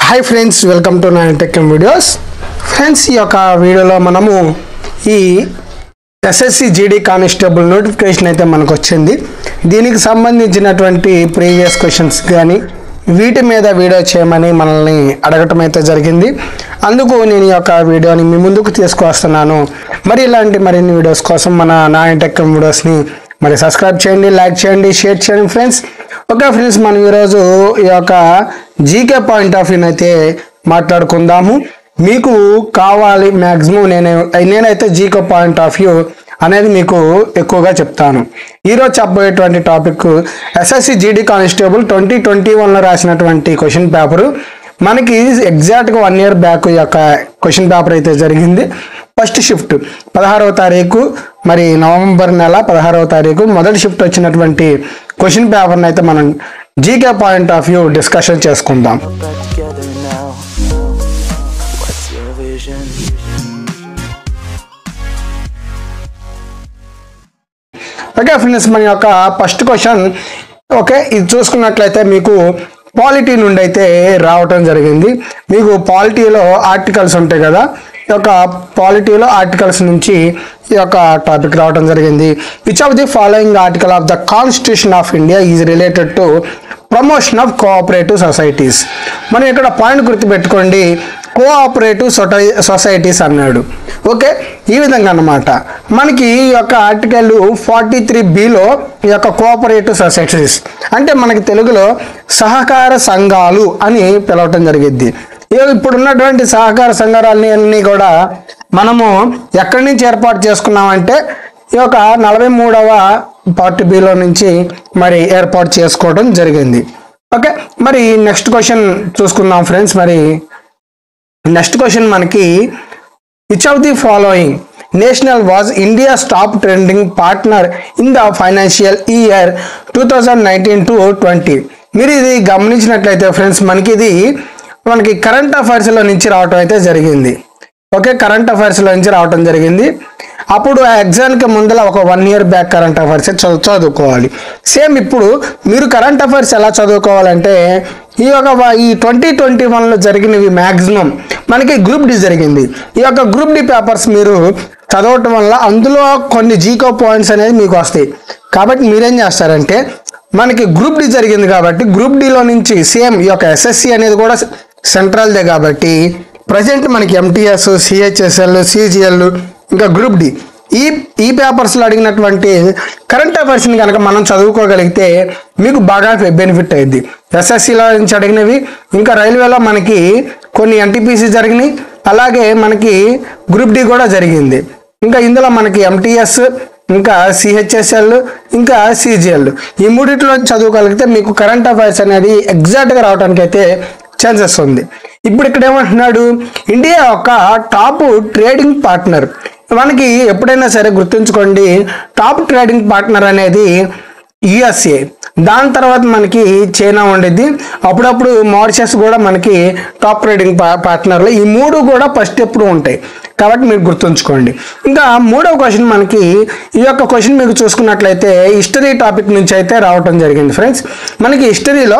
Hi friends welcome to nine tech videos friends ఈ యొక్క వీడియోలో మనము ఈ ఎస్ఎస్సి జీడీ కానిస్టేబుల్ నోటిఫికేషన్ అయితే మనకు వచ్చింది దీనికి సంబంధించినటువంటి ప్రీవియస్ క్వశ్చన్స్ కానీ వీటి మీద వీడియో చేయమని మనల్ని అడగటం అయితే జరిగింది అందుకు నేను ఈ యొక్క వీడియోని మీ ముందుకు తీసుకువస్తున్నాను మరి ఇలాంటి మరిన్ని వీడియోస్ కోసం మన నాయన్ టెక్ వీడియోస్ని మరి సబ్స్క్రైబ్ చేయండి లైక్ చేయండి షేర్ చేయండి ఫ్రెండ్స్ ఓకే ఫ్రెండ్స్ మనం ఈరోజు ఈ యొక్క జీకే పాయింట్ ఆఫ్ వ్యూని అయితే మాట్లాడుకుందాము మీకు కావాలి మ్యాక్సిమం నేను నేనైతే జీకే పాయింట్ ఆఫ్ వ్యూ అనేది మీకు ఎక్కువగా చెప్తాను ఈరోజు చెప్పబోయేటువంటి topic SSC GD constable twenty twenty వన్లో రాసినటువంటి క్వశ్చన్ పేపరు మనకి ఎగ్జాక్ట్గా వన్ ఇయర్ బ్యాక్ ఈ యొక్క క్వశ్చన్ పేపర్ అయితే జరిగింది ఫస్ట్ షిఫ్ట్ పదహారవ తారీఖు మరి నవంబర్ నెల పదహారవ తారీఖు మొదటి షిఫ్ట్ వచ్చినటువంటి క్వశ్చన్ పేపర్ని అయితే మనం GK point of view discussion చేసుకుందాం back together now. What's your vision? Okay friends మన యొక్క ఫస్ట్ క్వశ్చన్ ఓకే ఇది చూసుకున్నట్లయితే మీకు పాలిటీ నుండి అయితే రావటం జరిగింది మీకు పాలిటీలో ఆర్టికల్స్ ఉంటాయి కదా ఈ యొక్క పాలిటీలో ఆర్టికల్స్ నుంచి ఈ యొక్క టాపిక్ రావడం జరిగింది which of the following article of the Constitution of India is related to promotion of cooperative societies మనం ఇక్కడ పాయింట్ గుర్తుపెట్టుకోండి కోఆపరేటివ్ సొసైటీస్ అన్నాడు ఓకే ఈ విధంగా అన్నమాట మనకి ఈ యొక్క ఆర్టికల్ ఫార్టీ త్రీ బిలో ఈ యొక్క కోఆపరేటివ్ సొసైటీస్ అంటే మనకి తెలుగులో సహకార సంఘాలు అని పిలవటం జరిగింది ఇక ఇప్పుడు ఉన్నటువంటి సహకార సంఘాలన్నీ అన్నీ కూడా మనము ఎక్కడి నుంచి ఏర్పాటు చేసుకున్నామంటే ఈ యొక్క నలభై మూడవ పార్ట్ బిలో నుంచి మరి ఏర్పాటు చేసుకోవడం జరిగింది ఓకే మరి నెక్స్ట్ క్వశ్చన్ చూసుకుందాం ఫ్రెండ్స్ మరి నెక్స్ట్ క్వశ్చన్ మనకి which of the following national was India top trending partner in the financial year two thousand nineteen to twenty మీరు ఇది గమనించినట్లయితే ఫ్రెండ్స్ మనకి ఇది మనకి కరెంట్ అఫైర్స్లో నుంచి రావటం అయితే జరిగింది ఓకే కరెంట్ అఫైర్స్లో నుంచి రావటం జరిగింది అప్పుడు ఆ ఎగ్జామ్కి ముందర ఒక one year back current affairs చదువు చదువుకోవాలి సేమ్ ఇప్పుడు మీరు కరెంట్ అఫైర్స్ ఎలా చదువుకోవాలంటే ఈ యొక్క వ- ఈ ట్వంటీ ట్వంటీ వన్లో జరిగినవి మ్యాక్సిమం మనకి గ్రూప్ డి జరిగింది ఈ యొక్క గ్రూప్ డి పేపర్స్ మీరు చదవటం వల్ల అందులో కొన్ని జీకో పాయింట్స్ అనేది మీకు వస్తాయి కాబట్టి మీరేం చేస్తారంటే మనకి గ్రూప్ డి జరిగింది కాబట్టి గ్రూప్ డిలో నుంచి సేమ్ ఈ యొక్క ఎస్ఎస్సి అనేది కూడా సెంట్రల్దే కాబట్టి ప్రజెంట్ మనకి ఎంటీఎస్ సిహెచ్ఎస్ఎల్ సిజిఎల్ ఇంకా గ్రూప్ డి ఈ ఈ పేపర్స్లో అడిగినటువంటి కరెంట్ అఫైర్స్ని కనుక మనం చదువుకోగలిగితే మీకు బాగా బెనిఫిట్ అయ్యింది ఎస్ఎస్సిలో నుంచి అడిగినవి ఇంకా రైల్వేలో మనకి కొన్ని ఎన్టీపీసీ జరిగినాయి అలాగే మనకి గ్రూప్ డి కూడా జరిగింది ఇంకా ఇందులో మనకి ఎంటీఎస్ ఇంకా సిహెచ్ఎస్ఎల్ ఇంకా సిజిఎల్ ఈ మూడిట్లో చదువుకోగలిగితే మీకు కరెంట్ అఫైర్స్ అనేది ఎగ్జాక్ట్గా రావడానికి అయితే ఛాన్సెస్ ఉంది ఇప్పుడు ఇక్కడ ఏమంటున్నాడు ఇండియా యొక్క టాప్ ట్రేడింగ్ పార్ట్నర్ మనకి ఎప్పుడైనా సరే గుర్తుంచుకోండి టాప్ ట్రేడింగ్ పార్ట్నర్ అనేది యుఎస్ఏ దాని తర్వాత మనకి చైనా ఉండేది అప్పుడప్పుడు మారిషస్ కూడా మనకి టాప్ ట్రేడింగ్ పా పార్ట్నర్లు ఈ మూడు కూడా ఫస్ట్ ఎప్పుడు ఉంటాయి కాబట్టి మీరు గుర్తుంచుకోండి ఇంకా మూడవ క్వశ్చన్ మనకి ఈ యొక్క క్వశ్చన్ మీకు చూసుకున్నట్లయితే హిస్టరీ టాపిక్ నుంచి అయితే రావటం జరిగింది ఫ్రెండ్స్ మనకి హిస్టరీలో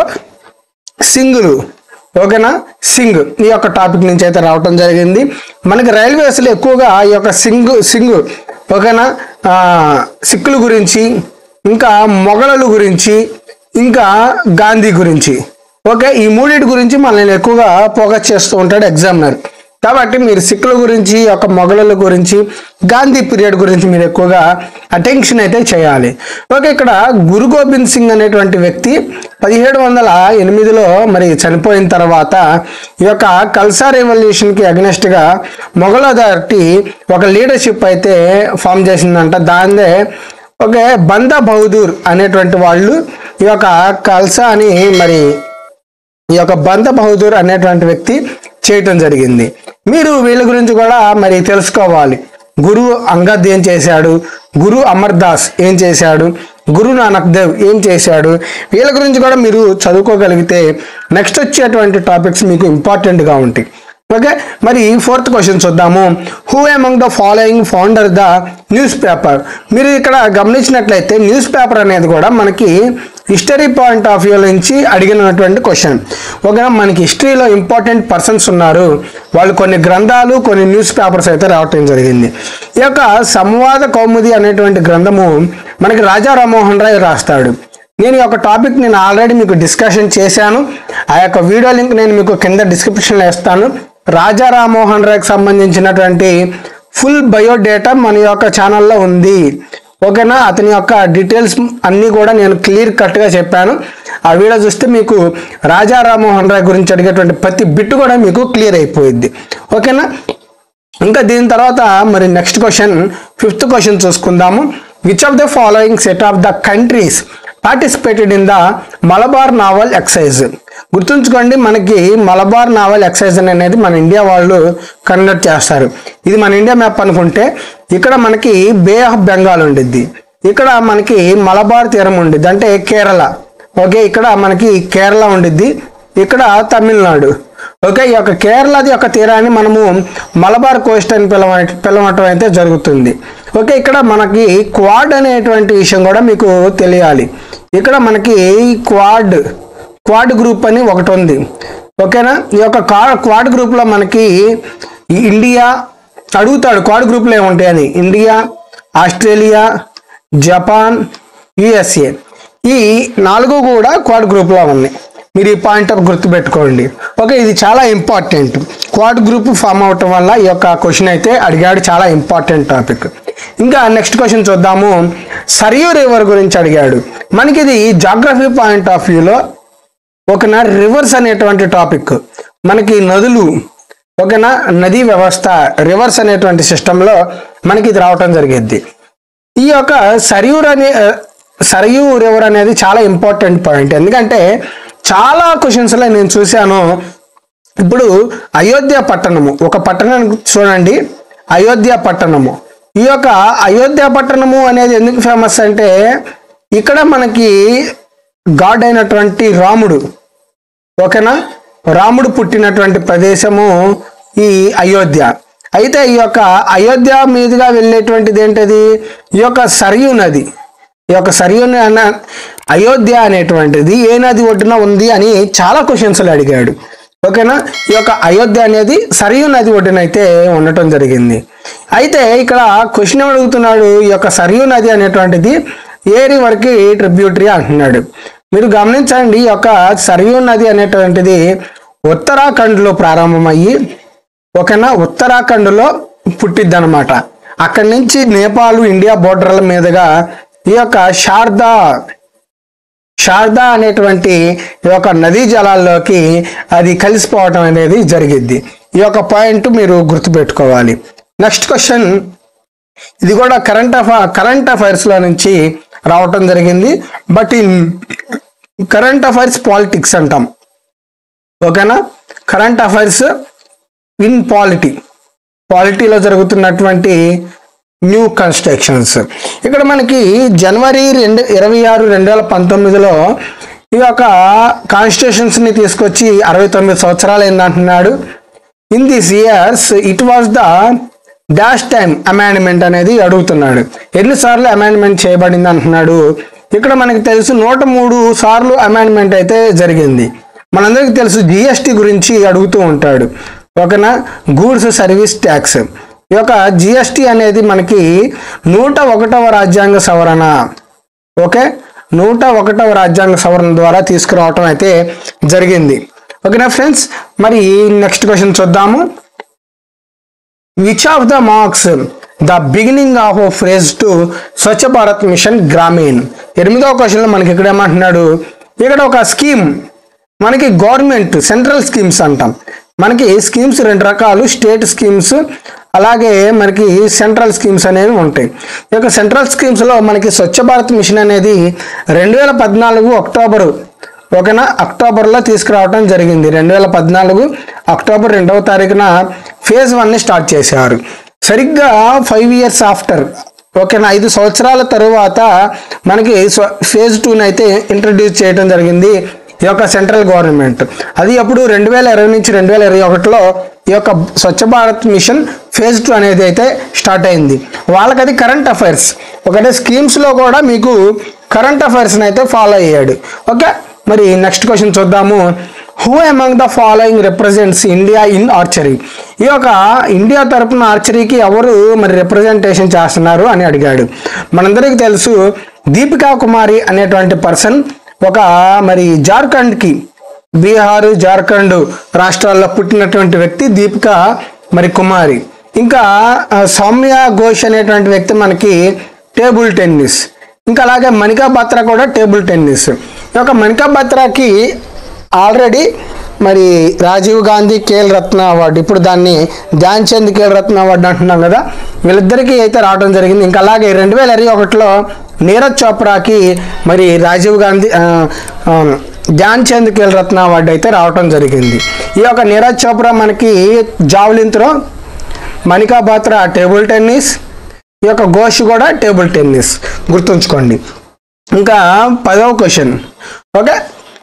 సింగులు ఓకేనా సింగ్ ఈ యొక్క టాపిక్ నుంచి అయితే రావటం జరిగింది మనకి రైల్వేస్లో ఎక్కువగా ఈ యొక్క సింగ్ సింగ్ ఓకేనా ఆ, సిక్కుల గురించి ఇంకా మొఘలుల గురించి ఇంకా గాంధీ గురించి ఓకే ఈ మూడింటి గురించి మనల్ని ఎక్కువగా ఫోకస్ చేస్తూ ఉంటాడు ఎగ్జామినర్ కాబట్టి మీరు సిక్కుల గురించి ఈ యొక్క మొఘలుల గురించి గాంధీ పీరియడ్ గురించి మీరు ఎక్కువగా అటెన్షన్ అయితే చేయాలి ఓకే ఇక్కడ గురు గోబింద్ సింగ్ అనేటువంటి వ్యక్తి పదిహేడు వందల ఎనిమిదిలో మరి చనిపోయిన తర్వాత ఈ యొక్క కల్సా రెవల్యూషన్కి అగ్నెస్ట్గా మొఘల్ అథారిటీ ఒక లీడర్షిప్ అయితే ఫామ్ చేసిందంట దాన్నే ఓకే బందా బహదూర్ అనేటువంటి వాళ్ళు ఈ యొక్క కల్సా అని మరి ఈ యొక్క బంద బహదూర్ అనేటువంటి వ్యక్తి చేయటం జరిగింది మీరు వీళ్ళ గురించి కూడా మరి తెలుసుకోవాలి గురు అంగద్ ఏం చేశాడు గురు అమర్ దాస్ ఏం చేశాడు గురు నానక్ దేవ్ ఏం చేశాడు వీళ్ళ గురించి కూడా మీరు చదువుకోగలిగితే నెక్స్ట్ వచ్చేటువంటి టాపిక్స్ మీకు ఇంపార్టెంట్గా ఉంటాయి ఓకే మరి ఫోర్త్ క్వశ్చన్ చూద్దాము who among the following founder the newspaper మీరు ఇక్కడ గమనించినట్లయితే న్యూస్ పేపర్ అనేది కూడా మనకి హిస్టరీ పాయింట్ ఆఫ్ వ్యూ నుంచి అడిగినటువంటి క్వశ్చన్ ఓకేనా మనకి హిస్టరీలో ఇంపార్టెంట్ పర్సన్స్ ఉన్నారు వాళ్ళు కొన్ని గ్రంథాలు కొన్ని న్యూస్ పేపర్స్ అయితే రావటం జరిగింది ఈ యొక్క సంవాద కౌముది అనేటువంటి గ్రంథము మనకి రాజా రామ్మోహన్ రాయ్ రాస్తాడు నేను ఈ యొక్క టాపిక్ నేను ఆల్రెడీ మీకు డిస్కషన్ చేశాను ఆ యొక్క వీడియో లింక్ నేను మీకు కింద డిస్క్రిప్షన్లో ఇస్తాను రాజా రామ్మోహన్ రాయ్కి సంబంధించినటువంటి ఫుల్ బయోడేటా మన యొక్క ఛానల్లో ఉంది ఓకేనా అతని యొక్క డీటెయిల్స్ అన్నీ కూడా నేను క్లియర్ కట్గా చెప్పాను ఆ వీడియో చూస్తే మీకు రాజా రామ్మోహన్ రాయ్ గురించి అడిగేటువంటి ప్రతి బిట్ కూడా మీకు క్లియర్ అయిపోయింది ఓకేనా ఇంకా దీని తర్వాత మరి నెక్స్ట్ క్వశ్చన్ ఫిఫ్త్ క్వశ్చన్ చూసుకుందాము which of the following set of the countries participated in the Malabar naval exercise గుర్తుంచుకోండి మనకి మలబార్ నావల్ ఎక్సైజ్ అనేది మన ఇండియా వాళ్ళు కండక్ట్ చేస్తారు ఇది మన ఇండియా మ్యాప్ అనుకుంటే ఇక్కడ మనకి బే ఆఫ్ బెంగాల్ ఉండిద్ది ఇక్కడ మనకి మలబార్ తీరం ఉండిద్ది అంటే కేరళ ఓకే ఇక్కడ మనకి కేరళ ఉండిద్ది ఇక్కడ తమిళనాడు ఓకే ఈ యొక్క కేరళది యొక్క తీరాన్ని మనము మలబార్ కోస్ట్ అని పిలవ పిలవటం అయితే జరుగుతుంది ఓకే ఇక్కడ మనకి క్వాడ్ అనేటువంటి విషయం కూడా మీకు తెలియాలి ఇక్కడ మనకి క్వాడ్ క్వాడ్ గ్రూప్ అని ఒకటి ఉంది ఓకేనా ఈ యొక్క కా- క్వాడ్ గ్రూప్లో మనకి ఈ ఇండియా అడుగుతాడు క్వాడ్ గ్రూప్లో ఏముంటాయని ఇండియా ఆస్ట్రేలియా జపాన్ యుఎస్ఏ ఈ నాలుగు కూడా క్వాడ్ గ్రూప్లో ఉన్నాయి మీరు ఈ పాయింట్ ఆఫ్ గుర్తుపెట్టుకోండి ఓకే ఇది చాలా ఇంపార్టెంట్ క్వాడ్ గ్రూప్ ఫామ్ అవటం వల్ల ఈ యొక్క క్వశ్చన్ అయితే అడిగాడు చాలా ఇంపార్టెంట్ టాపిక్ ఇంకా నెక్స్ట్ క్వశ్చన్ చూద్దాము సరియూ రివర్ గురించి అడిగాడు మనకి ఇది జాగ్రఫీ పాయింట్ ఆఫ్ వ్యూలో ఓకేనా రివర్స్ అనేటువంటి టాపిక్ మనకి నదులు ఓకేనా నదీ వ్యవస్థ రివర్స్ అనేటువంటి సిస్టంలో మనకి ఇది రావటం జరిగింది ఈ యొక్క సరియూర్ అనే సరియూ రివర్ అనేది చాలా ఇంపార్టెంట్ పాయింట్ ఎందుకంటే చాలా క్వశ్చన్స్లో నేను చూశాను ఇప్పుడు అయోధ్య పట్టణము ఒక పట్టణానికి చూడండి అయోధ్య పట్టణము ఈ యొక్క అయోధ్య పట్టణము అనేది ఎందుకు ఫేమస్ అంటే ఇక్కడ మనకి గాడ్ అయినటువంటి రాముడు ఓకేనా రాముడు పుట్టినటువంటి ప్రదేశము ఈ అయోధ్య అయితే ఈ యొక్క అయోధ్య మీదుగా వెళ్ళేటువంటిది ఏంటది ఈ యొక్క సరియు నది ఈ యొక్క సరియు న- అన్న అయోధ్య అనేటువంటిది ఏ నది ఒడ్డున ఉంది అని చాలా క్వశ్చన్స్లు అడిగాడు ఓకేనా ఈ యొక్క అయోధ్య అనేది సరియు నది ఒడ్డున అయితే ఉండటం జరిగింది అయితే ఇక్కడ క్వశ్చన్ ఏం అడుగుతున్నాడు ఈ యొక్క సరియు నది అనేటువంటిది ఏ రివర్కి ట్రిబ్యూటరీ అంటున్నాడు మీరు గమనించండి ఈ యొక్క సరియు నది అనేటువంటిది ఉత్తరాఖండ్లో ప్రారంభమయ్యి ఓకేనా ఉత్తరాఖండ్లో పుట్టిద్ది అనమాట అక్కడి నుంచి నేపాల్ ఇండియా బోర్డర్ల మీదుగా ఈ యొక్క శారదా శారదా అనేటువంటి ఈ యొక్క నదీ జలాల్లోకి అది కలిసిపోవటం అనేది జరిగిద్ది ఈ యొక్క పాయింట్ మీరు గుర్తుపెట్టుకోవాలి నెక్స్ట్ క్వశ్చన్ ఇది కూడా కరెంట్ అఫ కరెంట్ అఫైర్స్లో నుంచి రావటం జరిగింది but in current affairs politics అంటాం ఓకేనా కరెంట్ అఫైర్స్ ఇన్ పాలిటీ పాలిటీలో జరుగుతున్నటువంటి న్యూ కన్స్ట్రక్షన్స్ ఇక్కడ మనకి జనవరి రెండు ఇరవై ఆరు రెండు వేల పంతొమ్మిదిలో ఈ యొక్క కాన్స్టిట్యూషన్స్ని తీసుకొచ్చి అరవై తొమ్మిది సంవత్సరాలు అయిందంటున్నాడు in this years it was the dash time amendment అనేది అడుగుతున్నాడు ఎన్నిసార్లు అమెండ్మెంట్ చేయబడింది అంటున్నాడు ఇక్కడ మనకి తెలుసు నూట మూడు సార్లు అమెండ్మెంట్ అయితే జరిగింది మనందరికీ తెలుసు జిఎస్టి గురించి అడుగుతూ ఉంటాడు ఓకేనా గూడ్స్ సర్వీస్ ట్యాక్స్ ఈ యొక్క జిఎస్టి అనేది మనకి నూట ఒకటవ రాజ్యాంగ సవరణ ఓకే నూట ఒకటవ రాజ్యాంగ సవరణ ద్వారా తీసుకురావటం అయితే జరిగింది ఓకేనా ఫ్రెండ్స్ మరి నెక్స్ట్ క్వశ్చన్ చూద్దాము which of the marks the beginning of phase two Swachh Bharat mission Grameen ఎనిమిదవ క్వశ్చన్లో మనకి ఇక్కడ ఏమంటున్నాడు ఇక్కడ ఒక స్కీమ్ మనకి గవర్నమెంట్ సెంట్రల్ స్కీమ్స్ అంటాం మనకి స్కీమ్స్ రెండు రకాలు స్టేట్ స్కీమ్స్ అలాగే మనకి సెంట్రల్ స్కీమ్స్ అనేవి ఉంటాయి ఈ యొక్క సెంట్రల్ స్కీమ్స్లో మనకి స్వచ్ఛ భారత్ మిషన్ అనేది రెండు వేల పద్నాలుగు అక్టోబరు ఓకేనా అక్టోబర్లో తీసుకురావడం జరిగింది రెండు వేల పద్నాలుగు అక్టోబర్ రెండవ తారీఖున ఫేజ్ వన్ని స్టార్ట్ చేశారు సరిగ్గా ఫైవ్ ఇయర్స్ ఆఫ్టర్ ఓకేనా ఐదు సంవత్సరాల తరువాత మనకి స్వ- ఫేజ్ టూని అయితే ఇంట్రడ్యూస్ చేయడం జరిగింది ఈ యొక్క సెంట్రల్ గవర్నమెంట్ అది అప్పుడు రెండు వేల ఇరవై నుంచి రెండు వేల ఇరవై ఒకటిలో ఈ యొక్క Swachh Bharat mission phase two అనేది అయితే స్టార్ట్ అయింది వాళ్ళకి అది కరెంట్ అఫైర్స్ ఒకటే స్కీమ్స్లో కూడా మీకు కరెంట్ అఫైర్స్ని అయితే ఫాలో అయ్యాడు ఓకే మరి నెక్స్ట్ క్వశ్చన్ చూద్దాము who among the following represents India in archery ఈ యొక్క ఇండియా తరపున ఆర్చరీకి ఎవరు మరి రిప్రజెంటేషన్ చేస్తున్నారు అని అడిగాడు మనందరికీ తెలుసు దీపికా కుమారి అనేటువంటి పర్సన్ ఒక మరి జార్ఖండ్కి బీహారు జార్ఖండ్ రాష్ట్రాల్లో పుట్టినటువంటి వ్యక్తి దీపిక మరి కుమారి ఇంకా ఆ, సౌమ్య ఘోష్ అనేటువంటి వ్యక్తి మనకి టేబుల్ టెన్నిస్ ఇంకా అలాగే మణికా బత్రా కూడా టేబుల్ టెన్నిస్ ఈ యొక్క మణికా బత్రాకి ఆల్రెడీ మరి రాజీవ్ గాంధీ ఖేల్ రత్న అవార్డు ఇప్పుడు దాన్ని ధ్యాన్ చంద్ ఖేల్ రత్న అవార్డు అంటున్నాం కదా వీళ్ళిద్దరికీ అయితే రావడం జరిగింది ఇంకా అలాగే రెండు వేల ఇరవై ఒకటిలో నీరజ్ చోప్రాకి మరి రాజీవ్ గాంధీ ఆ, ఆ, ధ్యాన్ చంద్ ఖేల్ రత్న అవార్డు అయితే రావడం జరిగింది ఈ యొక్క నీరజ్ చోప్రా మనకి javelin throw Manika Batra table tennis ఈ యొక్క ఘోష్ కూడా టేబుల్ టెన్నిస్ గుర్తుంచుకోండి ఇంకా పదవ క్వశ్చన్ ఓకే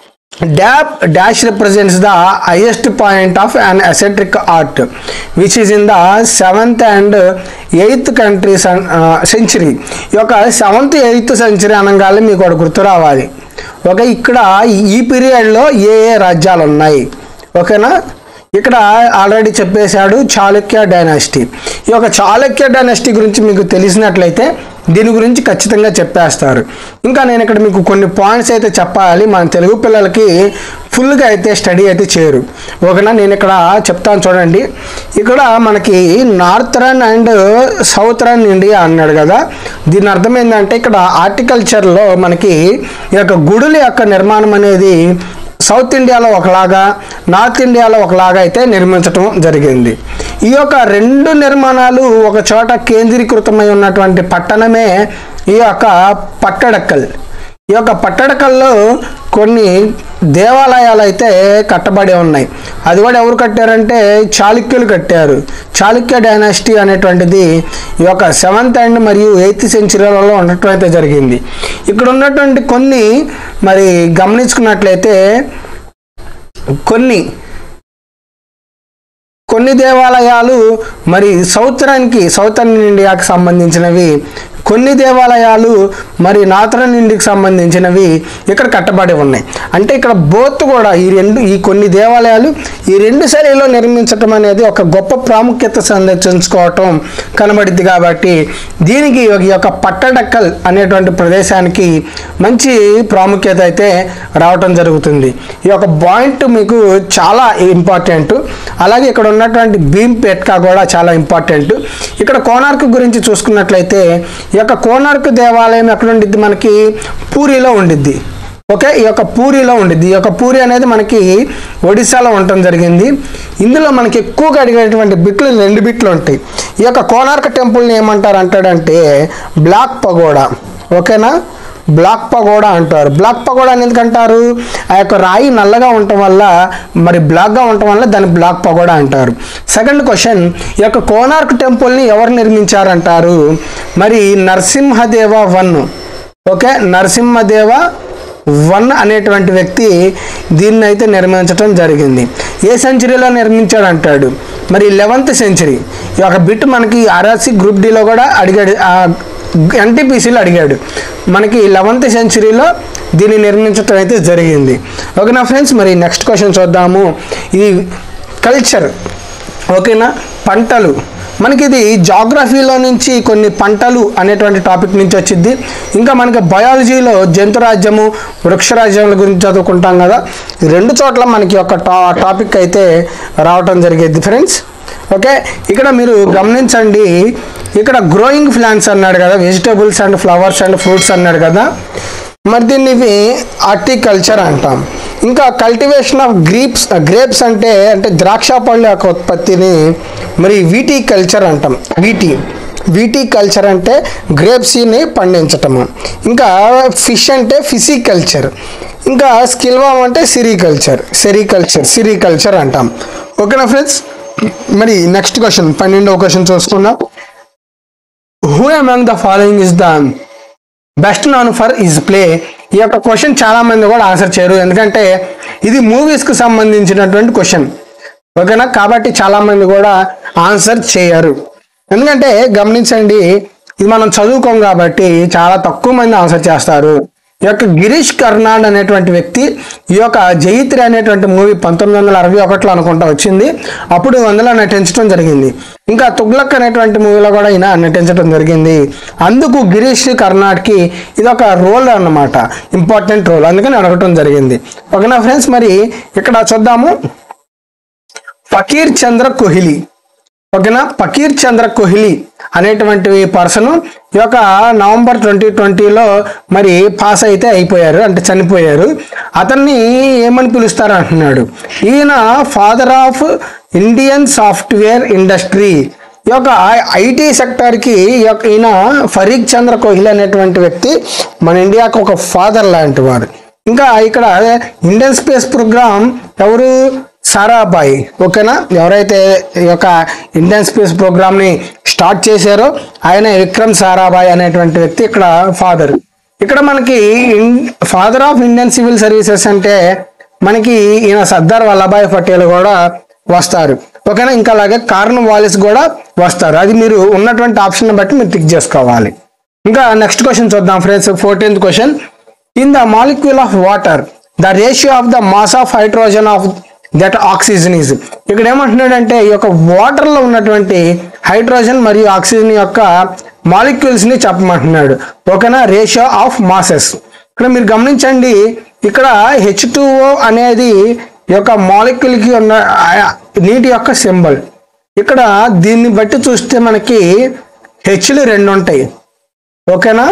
డ్యాప్ dash represents the highest point of an ascetic art which is in the seventh and eighth countries century ఈ యొక్క సెవెంత్ ఎయిత్ సెంచరీ అనగానే మీకు ఒకటి గుర్తు రావాలి ఓకే ఇక్కడ ఈ పీరియడ్లో ఏ ఏ రాజ్యాలు ఉన్నాయి ఓకేనా ఇక్కడ ఆల్రెడీ చెప్పేశాడు చాళుక్య డైనాసిటీ ఈ యొక్క చాళుక్య డైనాసిటీ గురించి మీకు తెలిసినట్లయితే దీని గురించి ఖచ్చితంగా చెప్పేస్తారు ఇంకా నేను ఇక్కడ మీకు కొన్ని పాయింట్స్ అయితే చెప్పాలి మన తెలుగు పిల్లలకి ఫుల్గా అయితే స్టడీ అయితే చేయరు ఓకేనా నేను ఇక్కడ చెప్తాను చూడండి ఇక్కడ మనకి నార్థరన్ అండ్ సౌత్రన్ ఇండియా అన్నాడు కదా దీని అర్థం ఏంటంటే ఇక్కడ హార్టికల్చర్లో మనకి ఈ యొక్క గుడుల యొక్క నిర్మాణం అనేది సౌత్ ఇండియాలో ఒకలాగా నార్త్ ఇండియాలో ఒకలాగా అయితే నిర్మించటం జరిగింది ఈ యొక్క రెండు నిర్మాణాలు ఒక చోట కేంద్రీకృతమై ఉన్నటువంటి పట్టణమే ఈ యొక్క పట్టడక్కల్ ఈ యొక్క పట్టడకల్లో కొన్ని దేవాలయాలు అయితే కట్టబడి ఉన్నాయి అది కూడా ఎవరు కట్టారంటే చాళుక్యులు కట్టారు చాళుక్య డైనాసిటీ అనేటువంటిది ఈ యొక్క సెవెంత్ అండ్ మరియు ఎయిత్ సెంచరీలలో ఉండటం అయితే జరిగింది ఇక్కడ ఉన్నటువంటి కొన్ని మరి గమనించుకున్నట్లయితే కొన్ని కొన్ని దేవాలయాలు మరి సౌత్రానికి సౌతర్న్ ఇండియాకి సంబంధించినవి కొన్ని దేవాలయాలు మరి నార్థరన్ ఇండియాకి సంబంధించినవి ఇక్కడ కట్టబడి ఉన్నాయి అంటే ఇక్కడ బోత్ కూడా ఈ రెండు ఈ కొన్ని దేవాలయాలు ఈ రెండు శైలిలో నిర్మించటం అనేది ఒక గొప్ప ప్రాముఖ్యత సందర్శించుకోవటం కనబడింది కాబట్టి దీనికి ఈ యొక్క పట్టడక్కల్ అనేటువంటి ప్రదేశానికి మంచి ప్రాముఖ్యత అయితే రావటం జరుగుతుంది ఈ యొక్క పాయింట్ మీకు చాలా ఇంపార్టెంట్ అలాగే ఇక్కడ ఉన్నటువంటి భీమ్ పెట్కా కూడా చాలా ఇంపార్టెంట్ ఇక్కడ కోనార్క్ గురించి చూసుకున్నట్లయితే ఈ యొక్క కోనార్క్ దేవాలయం ఎక్కడ ఉండిద్ది మనకి పూరిలో ఉండిద్ది ఓకే ఈ యొక్క పూరిలో ఉండిద్ది ఈ యొక్క పూరి అనేది మనకి ఒడిశాలో ఉండటం జరిగింది ఇందులో మనకి ఎక్కువగా అడిగేటువంటి బిట్లు రెండు బిట్లు ఉంటాయి ఈ యొక్క కోనార్క్ టెంపుల్ని ఏమంటారు అంటాడంటే బ్లాక్ పగోడా ఓకేనా బ్లాక్ పగోడా అంటారు బ్లాక్ పగోడా అని ఎందుకంటారు ఆ యొక్క రాయి నల్లగా ఉండటం వల్ల మరి బ్లాక్గా ఉండటం వల్ల దాన్ని బ్లాక్ పగోడా అంటారు సెకండ్ క్వశ్చన్ ఈ యొక్క కోనార్క్ టెంపుల్ని ఎవరు నిర్మించారంటారు మరి Narasimhadeva one okay Narasimhadeva one అనేటువంటి వ్యక్తి దీన్ని అయితే నిర్మించడం జరిగింది ఏ సెంచరీలో నిర్మించాడు అంటాడు మరి లెవెంత్ సెంచరీ ఈ యొక్క బిట్ మనకి ఆర్ఆర్సి గ్రూప్ డిలో కూడా అడిగాడు ఎన్టీపీసీలో అడిగాడు మనకి లెవెంత్ సెంచరీలో దీన్ని నిర్మించడం అయితే జరిగింది ఓకేనా ఫ్రెండ్స్ మరి నెక్స్ట్ క్వశ్చన్ చూద్దాము ఇది కల్చర్ ఓకేనా పంటలు మనకి ఇది జాగ్రఫీలో నుంచి కొన్ని పంటలు అనేటువంటి టాపిక్ నుంచి వచ్చింది ఇంకా మనకి బయాలజీలో జంతురాజ్యము వృక్షరాజ్యాల గురించి చదువుకుంటాం కదా ఈ రెండు చోట్ల మనకి ఒక టా టాపిక్ అయితే రావటం జరిగేది ఫ్రెండ్స్ ఓకే ఇక్కడ మీరు గమనించండి ఇక్కడ గ్రోయింగ్ ప్లాంట్స్ అన్నాడు కదా vegetables and flowers and fruits అన్నాడు కదా మరి దీన్ని ఇవి హార్టికల్చర్ అంటాం ఇంకా కల్టివేషన్ ఆఫ్ గ్రీప్స్ గ్రేప్స్ అంటే అంటే ద్రాక్ష పళ్ళ యొక్క ఉత్పత్తిని మరి వీటీ కల్చర్ అంటాం వీటీ వీటీ కల్చర్ అంటే గ్రేప్స్ని పండించటము ఇంకా ఫిష్ అంటే ఫిసికల్చర్ ఇంకా స్కిల్వామ్ అంటే సిరికల్చర్ సెరికల్చర్ సిరికల్చర్ అంటాం ఓకేనా ఫ్రెండ్స్ మరి నెక్స్ట్ క్వశ్చన్ పన్నెండవ క్వశ్చన్ చూసుకుందాం who among the following is the best known for his play ఈ యొక్క క్వశ్చన్ చాలా మంది కూడా ఆన్సర్ చేయరు ఎందుకంటే ఇది మూవీస్కి సంబంధించినటువంటి క్వశ్చన్ ఓకేనా కాబట్టి చాలా మంది కూడా ఆన్సర్ చేయరు ఎందుకంటే గమనించండి ఇది మనం చదువుకోం కాబట్టి చాలా తక్కువ మంది ఆన్సర్ చేస్తారు ఈ యొక్క గిరీష్ కర్నాడ్ అనేటువంటి వ్యక్తి ఈ యొక్క జయిత్రి అనేటువంటి మూవీ పంతొమ్మిది వందల అరవై ఒకటిలో అనుకుంటా వచ్చింది అప్పుడు అందులో నటించడం జరిగింది ఇంకా తుగ్లక్ అనేటువంటి మూవీలో కూడా ఈయన నటించడం జరిగింది అందుకు గిరీష్ కర్నాడ్కి ఇది ఒక రోల్ అన్నమాట ఇంపార్టెంట్ రోల్ అందుకని అడగటం జరిగింది ఓకేనా ఫ్రెండ్స్ మరి ఇక్కడ చూద్దాము ఫకీర్ చంద్ర కోహ్లీ ఓకేనా ఫకీర్ చంద్ర కోహ్లీ అనేటువంటి పర్సన్ ఈ యొక్క నవంబర్ ట్వంటీ ట్వంటీలో మరి పాస్ అయితే అయిపోయారు అంటే చనిపోయారు అతన్ని ఏమని పిలుస్తారు అంటున్నాడు ఈయన father of Indian software industry ఈ యొక్క ఐటీ సెక్టార్కి ఈ యొక్క ఈయన ఫరీక్ చంద్ర కోహ్లీ అనేటువంటి వ్యక్తి మన ఇండియాకు ఒక ఫాదర్ లాంటి వారు ఇంకా ఇక్కడ ఇండియన్ స్పేస్ ప్రోగ్రామ్ ఎవరు సారాభాయ్ ఓకేనా ఎవరైతే ఈ యొక్క ఇండియన్ స్పేస్ ప్రోగ్రామ్ని స్టార్ట్ చేశారో ఆయన విక్రమ్ సారాభాయ్ అనేటువంటి వ్యక్తి ఇక్కడ ఫాదర్ ఇక్కడ మనకి father of Indian civil services అంటే మనకి ఈయన సర్దార్ వల్లభాయ్ పటేల్ కూడా వస్తారు ఓకేనా ఇంకా అలాగే కార్న్ వాలిస్ కూడా వస్తారు అది మీరు ఉన్నటువంటి ఆప్షన్ బట్టి మీరు టిక్ చేసుకోవాలి ఇంకా నెక్స్ట్ క్వశ్చన్ చూద్దాం friends fourteenth question in the molecule of water the ratio of the mass of hydrogen of that oxygen is ఇక్కడ ఏమంటున్నాడంటే ఈ యొక్క వాటర్ లో ఉన్నటువంటి హైడ్రోజన్ మరియు ఆక్సిజన్ యొక్క మాలిక్యూల్స్ ని చెప్పమంటున్నాడు ఓకేనా రేషియో ఆఫ్ మాసెస్ ఇక్కడ మీరు గమనించండి ఇక్కడ హెచ్ అనేది ఈ యొక్క molecule కి ఉన్న ఆ, నీటి యొక్క సింబల్ ఇక్కడ దీన్ని బట్టి చూస్తే మనకి హెచ్లు రెండు ఉంటాయి ఓకేనా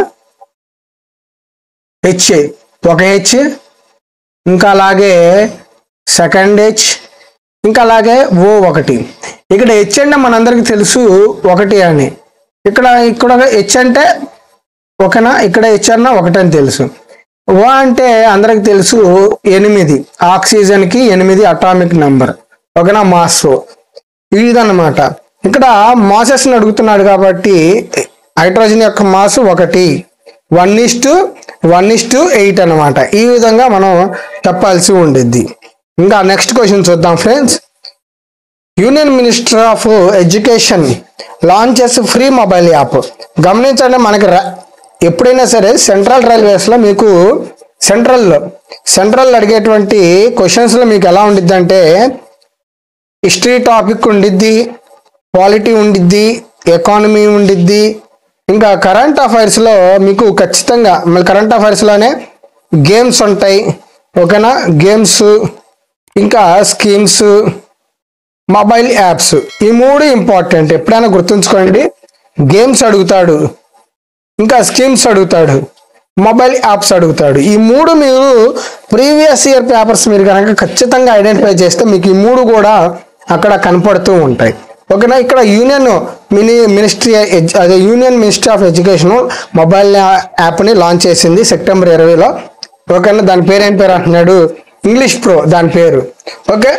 హెచ్ ఒక హెచ్ ఇంకా అలాగే సెకండ్ హెచ్ ఇంకా అలాగే ఓ ఒకటి ఇక్కడ హెచ్ అంటే మనందరికి తెలుసు ఒకటి అని ఇక్కడ ఇక్కడ హెచ్ అంటే ఓకేనా ఇక్కడ హెచ్ అన్న ఒకటని తెలుసు ఓ అంటే అందరికి తెలుసు ఎనిమిది ఆక్సిజన్ కి ఎనిమిది అటామిక్ నెంబర్ ఓకేనా మాస్ ఇదన్నమాట ఇక్కడ మాసెస్ అడుగుతున్నాడు కాబట్టి హైడ్రోజన్ యొక్క మాస్ ఒకటి one is to one is to eight అనమాట ఈ విధంగా మనం చెప్పాల్సి ఉండిద్ది ఇంకా నెక్స్ట్ క్వశ్చన్ చూద్దాం friends union minister of education launches free mobile app గమనించండి మనకి ర- ఎప్పుడైనా సరే సెంట్రల్ రైల్వేస్లో మీకు సెంట్రల్లో సెంట్రల్ అడిగేటువంటి క్వశ్చన్స్లో మీకు ఎలా ఉండిద్ది అంటే హిస్టరీ టాపిక్ ఉండిద్ది పాలిటీ ఉండిద్ది ఎకానమీ ఉండిద్ది ఇంకా కరెంట్ అఫైర్స్లో మీకు ఖచ్చితంగా మళ్ళీ కరెంట్ అఫైర్స్లోనే గేమ్స్ ఉంటాయి ఓకేనా గేమ్స్ ఇంకా స్కీమ్స్ మొబైల్ యాప్స్ ఈ మూడు ఇంపార్టెంట్ ఎప్పుడైనా గుర్తుంచుకోండి గేమ్స్ అడుగుతాడు ఇంకా స్కీమ్స్ అడుగుతాడు మొబైల్ యాప్స్ అడుగుతాడు ఈ మూడు మీరు ప్రీవియస్ ఇయర్ పేపర్స్ మీరు కనుక ఖచ్చితంగా ఐడెంటిఫై చేస్తే మీకు ఈ మూడు కూడా అక్కడ కనపడుతూ ఉంటాయి ఓకేనా ఇక్కడ యూనియన్ మినీ మినిస్ట్రీ ఎడ్- అదే union ministry of education mobile యాప్ని లాంచ్ చేసింది సెప్టెంబర్ ఇరవైలో ఓకేనా దాని పేరు ఏం పేరు అంటున్నాడు ఇంగ్లీష్ ప్రో దాని పేరు ఓకే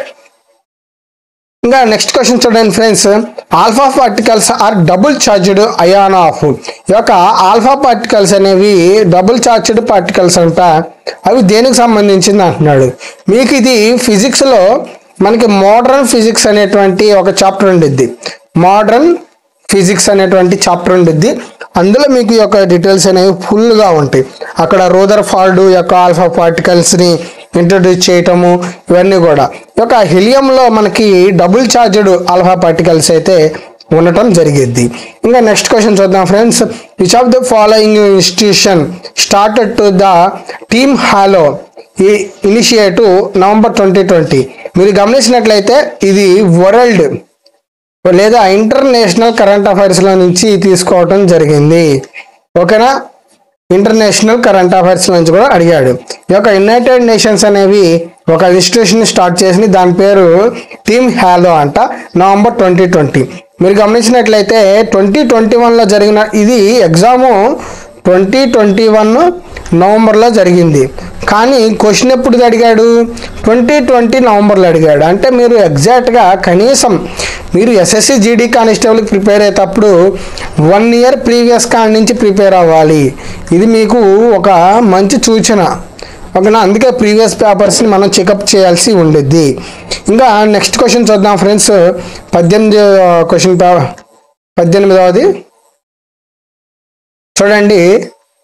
ఇంకా నెక్స్ట్ క్వశ్చన్ చూడండి friends alpha particles are double charged ion of ఈ యొక్క ఆల్ఫా పార్టికల్స్ అనేవి డబుల్ చార్జ్డ్ పార్టికల్స్ అంట అవి దేనికి సంబంధించింది అంటున్నాడు మీకు ఇది physics లో మనకి మోడర్న్ ఫిజిక్స్ అనేటువంటి ఒక చాప్టర్ ఉండిద్ది మోడర్న్ ఫిజిక్స్ అనేటువంటి చాప్టర్ ఉండిద్ది అందులో మీకు ఈ యొక్క డీటెయిల్స్ అనేవి ఫుల్గా ఉంటాయి అక్కడ రోదర్ ఫాల్డ్ యొక్క ఆల్ఫా పార్టికల్స్ని ఇంట్రడ్యూస్ చేయటము ఇవన్నీ కూడా ఈ యొక్క హెలియంలో మనకి డబుల్ చార్జ్డ్ ఆల్ఫా పార్టికల్స్ అయితే ఉండటం జరిగిద్ది ఇంకా నెక్స్ట్ క్వశ్చన్ చూద్దాం friends which of the following institution started to the team hello ఈ ఇనిషియేటివ్ నవంబర్ ట్వంటీ ట్వంటీ మీరు గమనించినట్లయితే ఇది వరల్డ్ లేదా ఇంటర్నేషనల్ కరెంట్ అఫైర్స్లో నుంచి తీసుకోవటం జరిగింది ఓకేనా ఇంటర్నేషనల్ కరెంట్ అఫైర్స్ నుంచి కూడా అడిగాడు ఈ యొక్క యునైటెడ్ నేషన్స్ అనేవి ఒక ఇన్స్టిట్యూషన్ స్టార్ట్ చేసి దాని పేరు టీమ్ హ్యాలో అంట నవంబర్ ట్వంటీ ట్వంటీ మీరు గమనించినట్లయితే ట్వంటీ ట్వంటీ వన్లో జరిగిన ఇది ఎగ్జాము ట్వంటీ ట్వంటీ వన్ నవంబర్లో జరిగింది కానీ క్వశ్చన్ ఎప్పుడు అడిగాడు ట్వంటీ ట్వంటీ నవంబర్లో అడిగాడు అంటే మీరు ఎగ్జాక్ట్గా కనీసం మీరు ఎస్ఎస్సి జీడీ కానిస్టేబుల్కి ప్రిపేర్ అయ్యేటప్పుడు వన్ ఇయర్ ప్రీవియస్ కాడి నుంచి ప్రిపేర్ అవ్వాలి ఇది మీకు ఒక మంచి సూచన ఓకేనా అందుకే ప్రీవియస్ పేపర్స్ని మనం చెకప్ చేయాల్సి ఉండిద్ది ఇంకా నెక్స్ట్ క్వశ్చన్ చూద్దాం ఫ్రెండ్స్ పద్దెనిమిది క్వశ్చన్ పద్దెనిమిదవది చూడండి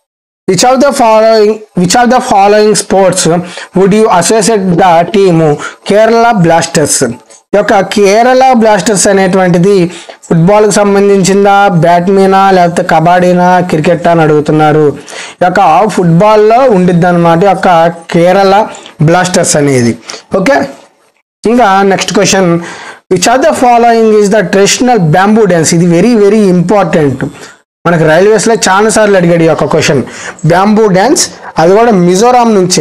which of the following which of the following sports would you associate the team Kerala Blasters ఈ యొక్క కేరళ బ్లాస్టర్స్ అనేటువంటిది ఫుట్బాల్కి సంబంధించిందా బ్యాడ్మినా లేకపోతే కబడ్డీనా క్రికెట్ అని అడుగుతున్నారు ఈ యొక్క ఫుట్బాల్లో ఉండిద్ది అనమాట ఈ యొక్క కేరళ బ్లాస్టర్స్ అనేది ఓకే ఇంకా next question which are the following is the traditional bamboo dance ఇది వెరీ వెరీ ఇంపార్టెంట్ మనకి రైల్వేస్లో చాలా సార్లు అడిగాడు ఈ యొక్క క్వశ్చన్ బ్యాంబూ డ్యాన్స్ అది కూడా మిజోరాం నుంచే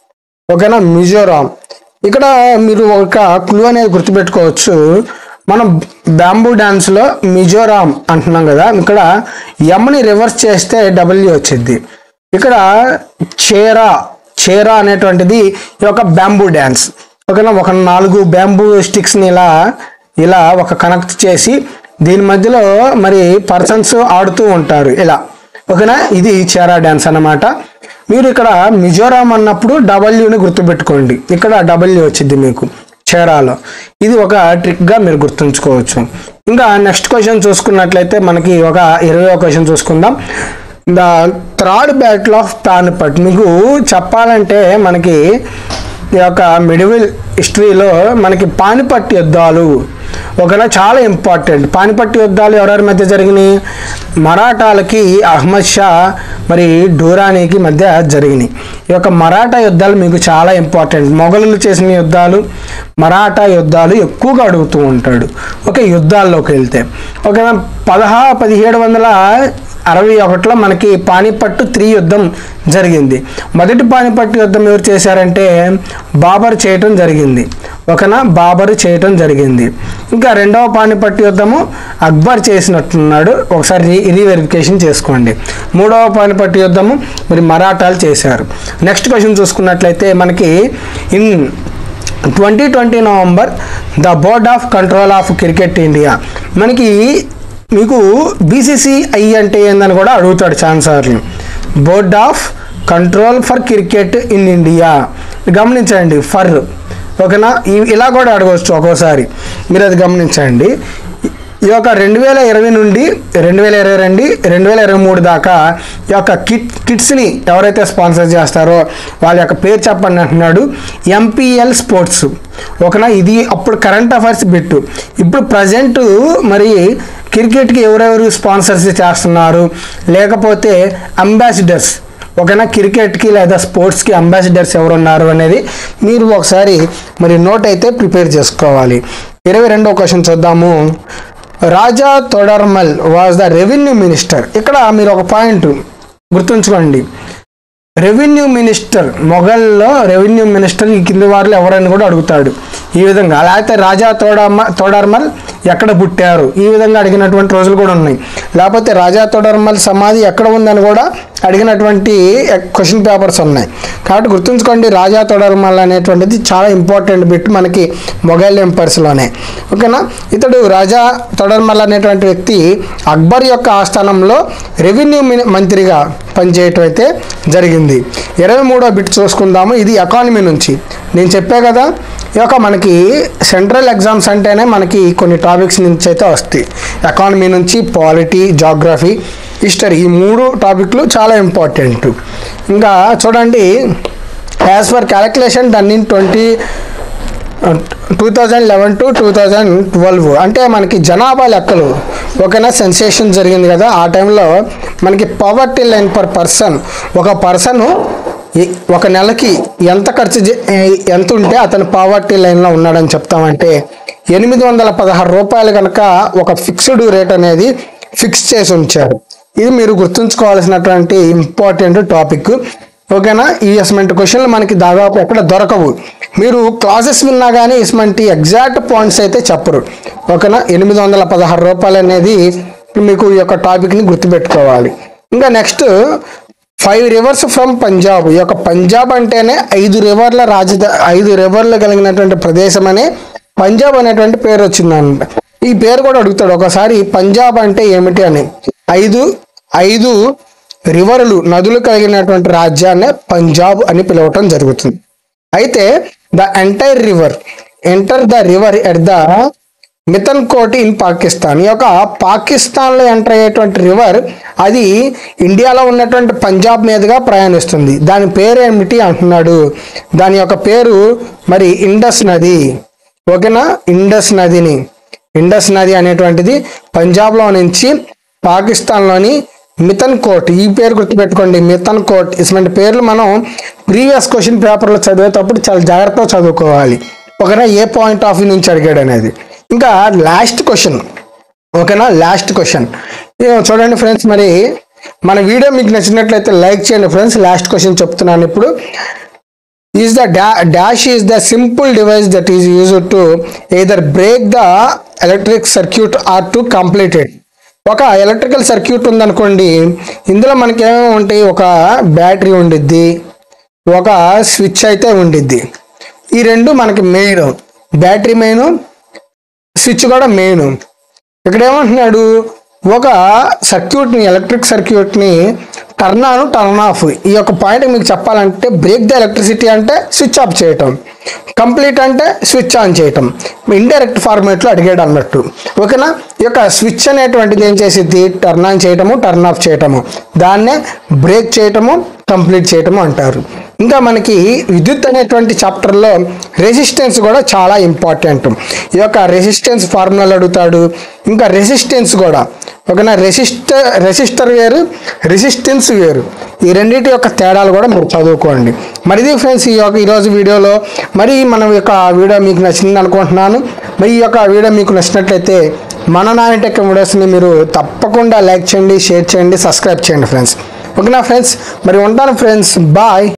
ఓకేనా మిజోరాం ఇక్కడ మీరు ఒక క్లూ అనేది గుర్తుపెట్టుకోవచ్చు మనం బ్యాంబూ డ్యాన్స్లో మిజోరాం అంటున్నాం కదా ఇక్కడ ఎమ్ని రివర్స్ చేస్తే డబ్ల్యూ వచ్చింది ఇక్కడ చేరా చేరా అనేటువంటిది ఈ యొక్క బ్యాంబూ డ్యాన్స్ ఓకేనా ఒక నాలుగు బ్యాంబూ స్టిక్స్ని ఇలా ఇలా ఒక కనెక్ట్ చేసి దీని మధ్యలో మరి పర్సన్స్ ఆడుతూ ఉంటారు ఇలా ఓకేనా ఇది చేరా డ్యాన్స్ అన్నమాట మీరు ఇక్కడ మిజోరాం అన్నప్పుడు డబ్ల్యూని గుర్తుపెట్టుకోండి ఇక్కడ డబ్ల్యూ వచ్చింది మీకు చేరాలో ఇది ఒక ట్రిక్గా మీరు గుర్తుంచుకోవచ్చు ఇంకా నెక్స్ట్ క్వశ్చన్ చూసుకున్నట్లయితే మనకి ఒక ఇరవై క్వశ్చన్ చూసుకుందాం the third battle of Panipat మీకు చెప్పాలంటే మనకి ఈ యొక్క మిడివిల్ హిస్టరీలో మనకి పానిపట్ యుద్ధాలు ఒకనా చాలా ఇంపార్టెంట్ పానిపట్టు యుద్ధాలు ఎవరెవరి మధ్య జరిగినాయి మరాఠాలకి అహ్మద్ షా మరి డూరానీకి మధ్య జరిగినాయి ఈ యొక్క మరాఠా యుద్ధాలు మీకు చాలా ఇంపార్టెంట్ మొఘలులు చేసిన యుద్ధాలు మరాఠా యుద్ధాలు ఎక్కువగా అడుగుతూ ఉంటాడు ఓకే యుద్ధాల్లోకి వెళ్తే ఓకేనా పదహా పదిహేడు వందల అరవై ఒకటిలో మనకి పానిపట్టు త్రీ యుద్ధం జరిగింది మొదటి పానిపట్టు యుద్ధం ఎవరు చేశారంటే బాబర్ చేయటం జరిగింది ఓకేనా బాబర్ చేయటం జరిగింది ఇంకా రెండవ పానిపట్టు యుద్ధము అక్బర్ చేసినట్టున్నాడు ఒకసారి రీ రీవెరిఫికేషన్ చేసుకోండి మూడవ పానిపట్టు యుద్ధము మరి మరాఠాలు చేశారు నెక్స్ట్ క్వశ్చన్ చూసుకున్నట్లయితే మనకి in twenty twenty November the board of control of cricket India మనకి మీకు బీసీసీ అంటే ఏందని కూడా అడుగుతాడు ఛాన్సార్లు board of control for cricket in India గమనించండి ఫర్ ఓకేనా ఇ- ఇలా కూడా అడగవచ్చు ఒక్కోసారి మీరు అది గమనించండి ఈ యొక్క రెండు వేల ఇరవై నుండి రెండు వేల ఇరవై రెండు రెండు వేల ఇరవై మూడు దాకా ఈ యొక్క కిట్ కిట్స్ని ఎవరైతే స్పాన్సర్ చేస్తారో వాళ్ళ యొక్క పేరు చెప్పండి అంటున్నాడు ఎంపీఎల్ స్పోర్ట్స్ ఓకేనా ఇది అప్పుడు కరెంట్ అఫైర్స్ బిట్టు ఇప్పుడు ప్రజెంట్ మరి క్రికెట్కి ఎవరెవరు స్పాన్సర్స్ చేస్తున్నారు లేకపోతే అంబాసిడర్స్ ఓకేనా క్రికెట్కి లేదా స్పోర్ట్స్కి అంబాసిడర్స్ ఎవరు ఉన్నారు అనేది మీరు ఒకసారి మరి నోట్ అయితే ప్రిపేర్ చేసుకోవాలి ఇరవై రెండో క్వశ్చన్ చూద్దాము Raja Todarmal was the revenue minister ఇక్కడ మీరు ఒక పాయింట్ గుర్తుంచుకోండి రెవెన్యూ మినిస్టర్ మొఘల్లో రెవెన్యూ మినిస్టర్ ఈ కింది వారిలో ఎవరైనా కూడా అడుగుతాడు ఈ విధంగా లేకపోతే రాజా తోడర్మ తోడర్మల్ ఎక్కడ పుట్టారు ఈ విధంగా అడిగినటువంటి రోజులు కూడా ఉన్నాయి లేకపోతే రాజా తోడర్మల్ సమాధి ఎక్కడ ఉందని కూడా అడిగినటువంటి క్వశ్చన్ పేపర్స్ ఉన్నాయి కాబట్టి గుర్తుంచుకోండి రాజా తోడర్మల్ అనేటువంటిది చాలా ఇంపార్టెంట్ బిట్ మనకి మొఘల్ ఎంపైర్స్లోనే ఓకేనా ఇతడు రాజా తొడర్మల్ అనేటువంటి వ్యక్తి అక్బర్ యొక్క ఆస్థానంలో రెవెన్యూ మిని- మంత్రిగా పనిచేయటం అయితే జరిగింది ఇరవై మూడో బిట్ చూసుకుందాము ఇది ఎకానమీ నుంచి నేను చెప్పే కదా ఈ యొక్క మనకి సెంట్రల్ ఎగ్జామ్స్ అంటేనే మనకి కొన్ని టాపిక్స్ నుంచి అయితే వస్తాయి ఎకానమీ నుంచి పాలిటీ జాగ్రఫీ హిస్టరీ ఈ మూడు టాపిక్లు చాలా ఇంపార్టెంట్ ఇంకా చూడండి as per calculation done in twenty two thousand eleven to two thousand twelve అంటే మనకి జనాభా లెక్కలు ఓకేనా సెన్సేషన్ జరిగింది కదా ఆ టైంలో మనకి పవర్టీ లైన్ పర్ పర్సన్ ఒక పర్సన్ ఒక నెలకి ఎంత ఖర్చు చే- ఎంత ఉంటే అతను పావర్టీ లైన్లో ఉన్నాడని చెప్తామంటే ఎనిమిది వందల పదహారు రూపాయలు కనుక ఒక ఫిక్స్డ్ రేట్ అనేది ఫిక్స్ చేసి ఉంచారు ఇది మీరు గుర్తుంచుకోవాల్సినటువంటి ఇంపార్టెంట్ టాపిక్ ఓకేనా ఈ అసమెంట్ క్వశ్చన్లు మనకి దాదాపు ఎక్కడ దొరకవు మీరు క్లాసెస్ విన్నా కానీ ఇటువంటి ఎగ్జాక్ట్ పాయింట్స్ అయితే చెప్పరు ఓకేనా ఎనిమిది వందల పదహారు రూపాయలు అనేది మీకు ఈ యొక్క టాపిక్ని గుర్తుపెట్టుకోవాలి ఇంకా next five rivers from Punjab ఈ యొక్క పంజాబ్ అంటేనే ఐదు రివర్ల రాజధా ఐదు రివర్లు కలిగినటువంటి ప్రదేశం అనే పంజాబ్ అనేటువంటి పేరు వచ్చిందంట ఈ పేరు కూడా అడుగుతాడు ఒకసారి పంజాబ్ అంటే ఏమిటి అని ఐదు ఐదు రివర్లు నదులు కలిగినటువంటి రాజ్యాన్ని పంజాబ్ అని పిలవటం జరుగుతుంది అయితే the entire river enter the river at the Mithankot in Pakistan ఈ యొక్క పాకిస్తాన్లో ఎంటర్ అయ్యేటువంటి రివర్ అది ఇండియాలో ఉన్నటువంటి పంజాబ్ మీదుగా ప్రయాణిస్తుంది దాని పేరు ఏమిటి అంటున్నాడు దాని యొక్క పేరు మరి ఇండస్ నది ఓకేనా ఇండస్ నదిని ఇండస్ నది అనేటువంటిది పంజాబ్లో నుంచి పాకిస్తాన్లోని మిథన్ కోట్ ఈ పేరు గుర్తుపెట్టుకోండి మిథన్ కోట్ ఇటువంటి పేర్లు మనం ప్రీవియస్ క్వశ్చన్ పేపర్లో చదివేటప్పుడు చాలా జాగ్రత్తగా చదువుకోవాలి ఓకేనా ఏ పాయింట్ ఆఫ్ వ్యూ నుంచి అడిగాడు అనేది ఇంకా లాస్ట్ క్వశ్చన్ ఓకేనా లాస్ట్ క్వశ్చన్ చూడండి ఫ్రెండ్స్ మరి మన వీడియో మీకు నచ్చినట్లయితే లైక్ చేయండి ఫ్రెండ్స్ లాస్ట్ క్వశ్చన్ చెప్తున్నాను ఇప్పుడు is the dash is the simple device that is use to either break the electric circuit or to completed ఒక ఎలక్ట్రికల్ సర్క్యూట్ ఉందనుకోండి ఇందులో మనకి ఏమేమి ఉంటాయి ఒక బ్యాటరీ ఉండిద్ది ఒక స్విచ్ అయితే ఉండిద్ది ఈ రెండు మనకి మెయిన్ బ్యాటరీ మెయిన్ స్విచ్ కూడా మెయిన్ ఇక్కడ ఏమంటున్నాడు ఒక సర్క్యూట్ని ఎలక్ట్రిక్ సర్క్యూట్ని టర్న్ ఆన్ టర్న్ ఆఫ్ ఈ యొక్క పాయింట్ మీకు చెప్పాలంటే బ్రేక్ ద ఎలక్ట్రిసిటీ అంటే స్విచ్ ఆఫ్ చేయటం కంప్లీట్ అంటే స్విచ్ ఆన్ చేయటం ఇండైరెక్ట్ ఫార్మేట్లో అడిగాడు అన్నట్టు ఓకేనా ఈ యొక్క స్విచ్ అనేటువంటిది ఏం చేసిద్ది టర్న్ ఆన్ చేయటము టర్న్ ఆఫ్ చేయటము దాన్నే బ్రేక్ చేయటము కంప్లీట్ చేయటము అంటారు ఇంకా మనకి విద్యుత్ అనేటువంటి చాప్టర్లో రెసిస్టెన్స్ కూడా చాలా ఇంపార్టెంట్ ఈ యొక్క రెసిస్టెన్స్ ఫార్ములాలు అడుగుతాడు ఇంకా రెసిస్టెన్స్ కూడా ఓకేనా రెసిస్టర్ రెసిస్టర్ వేరు రెసిస్టెన్స్ వేరు ఈ రెండింటి యొక్క తేడాలు కూడా మీరు చదువుకోండి మరి ఇది ఫ్రెండ్స్ ఈ యొక్క ఈరోజు వీడియోలో మరి మన యొక్క వీడియో మీకు నచ్చింది అనుకుంటున్నాను మరి ఈ యొక్క వీడియో మీకు నచ్చినట్లయితే మన నాయన టెక్ వీడియోస్ని మీరు తప్పకుండా లైక్ చేయండి షేర్ చేయండి సబ్స్క్రైబ్ చేయండి ఫ్రెండ్స్ ఓకేనా ఫ్రెండ్స్ మరి ఉంటాను ఫ్రెండ్స్ బాయ్